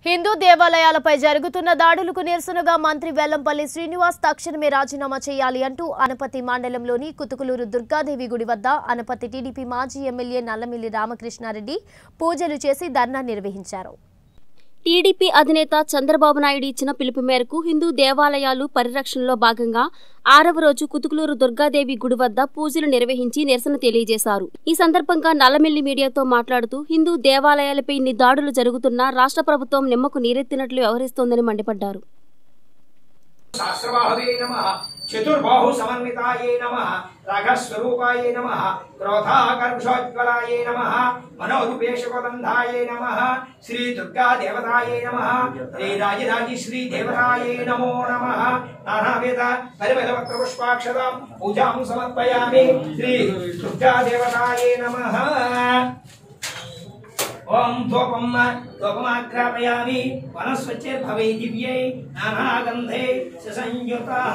హిందూ దేవాలయాలపై జరుగుతున్న దాడులకు నిరసనగా మంత్రి వెల్లంపల్లి శ్రీనివాస్ తక్షణమే రాజీనామా చేయాలి అంటూ అనపతి మండలంలోని కుతుకులూరు దుర్గాదేవి గుడి వద్ద అనపతి టీడీపీ మాజీ ఎమ్మెల్యే నల్లమిల్లి రామకృష్ణారెడ్డి పూజలు చేసి ధర్నా నిర్వహించారు టీడీపీ అధినేత చంద్రబాబు నాయుడు ఇచ్చిన పిలుపు మేరకు హిందూ దేవాలయాలు పరిరక్షణలో భాగంగా ఆరవ రోజు కుతుకులూరు దుర్గాదేవి గుడి వద్ద పూజలు నిర్వహించి నిరసన తెలియజేశారు ఈ సందర్భంగా నల్లమిల్లి మీడియాతో మాట్లాడుతూ హిందూ దేవాలయాలపై ఇన్ని దాడులు జరుగుతున్నా రాష్ట్ర ప్రభుత్వం నిమ్మకు నీరెత్తినట్లు వ్యవహరిస్తోందని మండిపడ్డారు శాస్త్రబాహవే నమ చతుర్బాహు సమన్వితాయే నమ రాఘస్వరూపాయే నమ క్రోధాకర్షోజ్వలాయే నమ మనోరుపేషకోదంధాయే నమ శ్రీ దుర్గా దేవతాయే నమ శ్రీ రాజరాజి శ్రీ దేవతాయే నమో నమ నానావేద పరిమళపత్ర పుష్పాక్షరాం పూజాం సమర్పయామి శ్రీ దుర్గా దేవతాయే నమ ఓం ధూపం ధూపమాగ్రాపయామి వనస్వచ్ఛే దివ్యై నానాగంధే సంయుతాః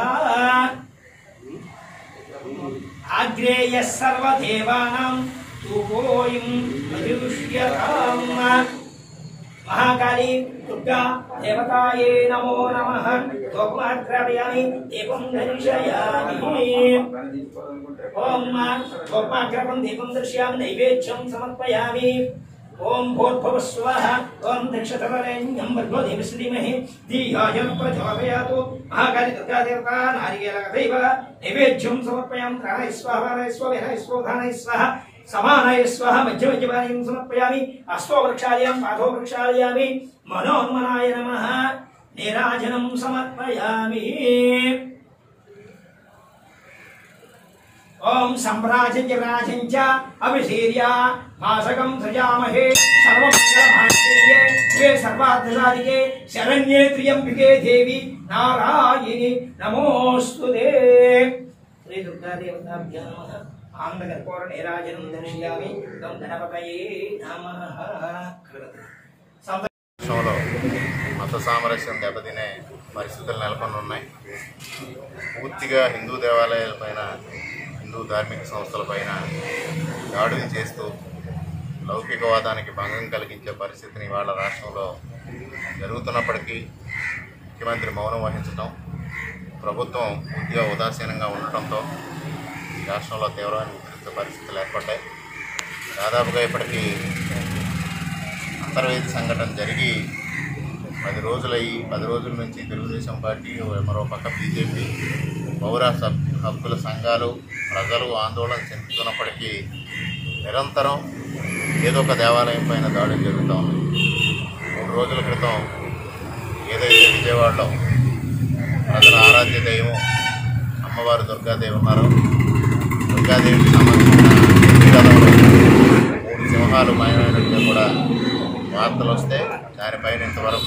ఆగ్రేయ సర్వదేవానాం ధూపోయం ప్రతిదృశ్యతాం మహాకాళీ దుర్గా దేవతాయే నమో నమః ధూపమాగ్రాపయామి దీపం దర్శయామి ఓం ధూపమాగ్రపం దీపం దర్శయామి నైవేద్యం సమర్పయామి ఓం భూర్భువ స్వః ఓం దక్షతరేణ్యం భర్గో దేవస్య ధీమహి ధియాయం ప్రచోదయాతు మహాకాళి దుర్గా దేవతా నారికేళకథైవ నైవేద్యం సమర్పయాం ప్రాణయ స్వః ప్రాణయ స్వ విహయ స్వ ధానయ స్వః సమానయ స్వః మధ్య మధ్యపానీయం సమర్పయామి అశ్వ వృక్షాలయం పాఠో వృక్షాలయామి మనోన్మనాయ నమః నీరాజనం సమర్పయామి ఓం సంభ్రాజం చ రాజం చ అభిషీర్య మాసకం సృజామహే సర్వమంగళమాంగళ్యే శివే సర్వార్థసాధికే శరణ్యే త్ర్యంబికే దేవి నారాయణి నమోస్తుతే శ్రీ దుర్గా దేవతాభ్యో నమః ఆనందకర్పూర నీరాజనం దర్శయామి తం గణపతయే నమః సంత దేశంలో మత సామరస్యం దెబ్బతినే పరిస్థితులు నెలకొని ఉన్నాయి పూర్తిగా హిందూ దేవాలయాలపైన హిందూ ధార్మిక సంస్థలపైన దాడులు చేస్తూ లౌకికవాదానికి భంగం కలిగించే పరిస్థితిని ఇవాళ రాష్ట్రంలో జరుగుతున్నప్పటికీ ముఖ్యమంత్రి మౌనం వహించడం ప్రభుత్వం పూర్తిగా ఉదాసీనంగా ఉండటంతో ఈ రాష్ట్రంలో తీవ్రమైన ఉద్రిక్త పరిస్థితులు ఏర్పడ్డాయి దాదాపుగా ఇప్పటికీ అంతర్వేది సంఘటన జరిగి పది రోజులయ్యి పది రోజుల నుంచి తెలుగుదేశం పార్టీ మరో పక్క బీజేపీ పౌర సబ్ హక్కుల సంఘాలు ప్రజలు ఆందోళన చెందుతున్నప్పటికీ నిరంతరం ఏదో ఒక దేవాలయం పైన దాడులు జరుగుతూ ఉన్నాయి మూడు రోజుల క్రితం ఏదైతే విజయవాడలో ప్రజల ఆరాధ్య దైవం అమ్మవారు దుర్గాదేవి ఉన్నారో దుర్గాదేవికి సంబంధించిన విగ్రహంలో మూడు సింహాలు మాయమైనట్టుగా కూడా వార్తలు వస్తే దానిపైన ఇంతవరకు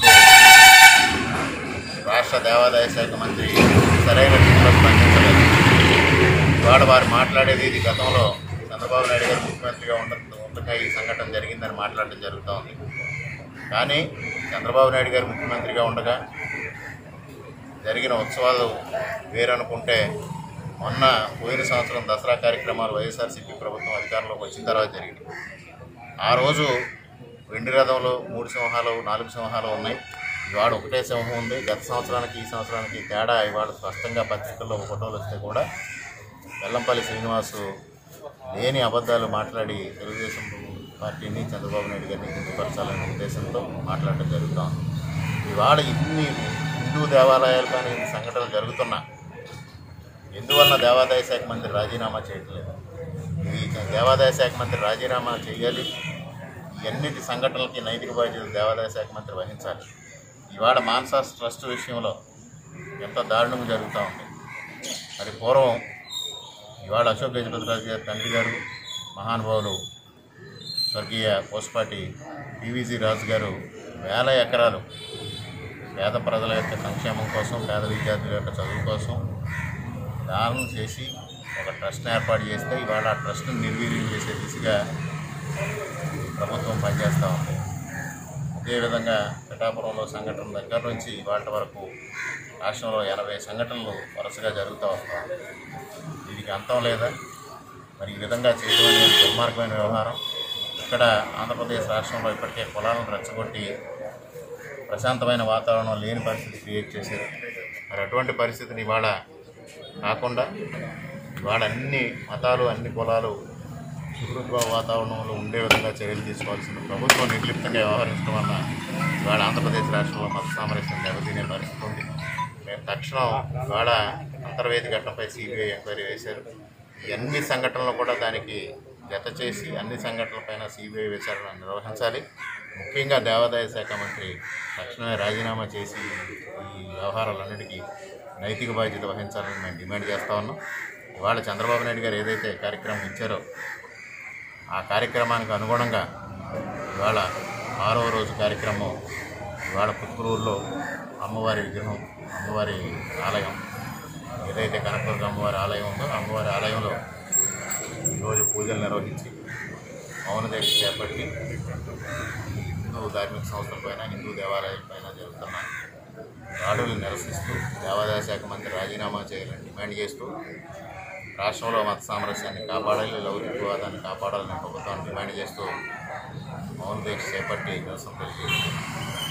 రాష్ట్ర దేవాదాయ శాఖ మంత్రి సరైన రీతిలో స్పందించలేదు ఇవాళ వారు మాట్లాడేది ఇది గతంలో చంద్రబాబు నాయుడు గారు ముఖ్యమంత్రిగా ఉండ ఉండగా ఈ సంఘటన జరిగిందని మాట్లాడడం జరుగుతూ ఉంది కానీ చంద్రబాబు నాయుడు గారు ముఖ్యమంత్రిగా ఉండగా జరిగిన ఉత్సవాలు వేరనుకుంటే మొన్న పోయిన సంవత్సరం దసరా కార్యక్రమాలు వైఎస్ఆర్సీపీ ప్రభుత్వం అధికారంలోకి వచ్చిన తర్వాత జరిగింది ఆ రోజు వెండి రథంలో మూడు సింహాలు నాలుగు సింహాలు ఉన్నాయి ఇవాళ ఒకటే సింహం ఉంది గత సంవత్సరానికి ఈ సంవత్సరానికి తేడా ఇవాళ స్పష్టంగా పత్రికల్లో ఫోటోలు వస్తే కూడా వెల్లంపల్లి శ్రీనివాసు లేని అబద్ధాలు మాట్లాడి తెలుగుదేశం పార్టీని చంద్రబాబు నాయుడు గారిని కిందపరచాలనే ఉద్దేశంతో మాట్లాడటం జరుగుతోంది ఇవాళ ఇన్ని హిందూ దేవాలయాలు కానీ ఇన్ని సంఘటనలు జరుగుతున్నా ఎందువలన దేవాదాయ శాఖ మంత్రి రాజీనామా చేయట్లేదు ఇది దేవాదాయ శాఖ మంత్రి రాజీనామా చేయాలి ఎన్నిటి సంఘటనలకి నైతిక బాధ్యత దేవాదాయ శాఖ మంత్రి వహించాలి ఇవాళ మాన్సాస్ ట్రస్ట్ విషయంలో ఎంత దారుణం జరుగుతూ ఉంది మరి పూర్వం ఇవాళ అశోక్ గజపతిరాజు గారి తండ్రి గారు మహానుభావులు స్వర్గీయ పోస్పాటి పివిజి రాజు గారు వేల ఎకరాలు పేద ప్రజల యొక్క సంక్షేమం కోసం పేద విద్యార్థుల యొక్క చదువు కోసం దానం చేసి ఒక ట్రస్ట్ని ఏర్పాటు చేస్తే ఇవాళ ఆ ట్రస్ట్ని నిర్వీర్యం చేసే దిశగా ప్రభుత్వం పనిచేస్తూ ఉంది అదేవిధంగా పిఠాపురంలో సంఘటన దగ్గర నుంచి వాటి వరకు రాష్ట్రంలో ఎనభై సంఘటనలు వరుసగా జరుగుతూ వస్తాయి దీనికి అంతం లేదా మరి ఈ విధంగా చేయడం అనేది దుర్మార్గమైన వ్యవహారం ఇక్కడ ఆంధ్రప్రదేశ్ రాష్ట్రంలో ఇప్పటికే కులాలను రెచ్చగొట్టి ప్రశాంతమైన వాతావరణం లేని పరిస్థితి క్రియేట్ చేశారు మరి అటువంటి పరిస్థితిని ఇవాళ కాకుండా ఇవాళ అన్ని మతాలు అన్ని కులాలు సుహృద్భావ వాతావరణంలో ఉండే విధంగా చర్యలు తీసుకోవాల్సిన ప్రభుత్వం నిర్లిప్తంగా వ్యవహరించడం వల్ల ఇవాళ ఆంధ్రప్రదేశ్ రాష్ట్రంలో మత సామరస్యం దెబ్బతినే పరిస్థితి ఉంది మేము తక్షణం ఇవాళ అంతర్వేది ఘటనపై సిబిఐ ఎంక్వైరీ వేశారు ఈ అన్ని సంఘటనలు కూడా దానికి జత చేసి అన్ని సంఘటనలపైన సిబిఐ విచారణ నిర్వహించాలి ముఖ్యంగా దేవాదాయ శాఖ మంత్రి తక్షణమే రాజీనామా చేసి ఈ వ్యవహారాలన్నిటికీ నైతిక బాధ్యత వహించాలని మేము డిమాండ్ చేస్తా ఉన్నాం ఇవాళ చంద్రబాబు నాయుడు గారు ఏదైతే కార్యక్రమం ఇచ్చారో ఆ కార్యక్రమానికి అనుగుణంగా ఇవాళ ఆరవ రోజు కార్యక్రమం ఇవాళ పుత్తూరులో అమ్మవారి విగ్రహం అమ్మవారి ఆలయం ఏదైతే కనకదుర్గ అమ్మవారి ఆలయం ఉందో అమ్మవారి ఆలయంలో ఈరోజు పూజలు నిర్వహించి మౌన దీక్ష చేపట్టి హిందూ ధార్మిక సంస్థలపైన హిందూ దేవాలయాలపైన జరుగుతున్న దాడులను నిరసిస్తూ దేవాదాయ శాఖ మంత్రి రాజీనామా చేయాలని డిమాండ్ చేస్తూ రాష్ట్రంలో మత సామరస్యాన్ని కాపాడాలి లౌకికవాదాన్ని కాపాడాలని ప్రభుత్వాన్ని డిమాండ్ చేస్తూ మౌన దీక్ష చేపట్టి నిరసన తెలియజేస్తుంది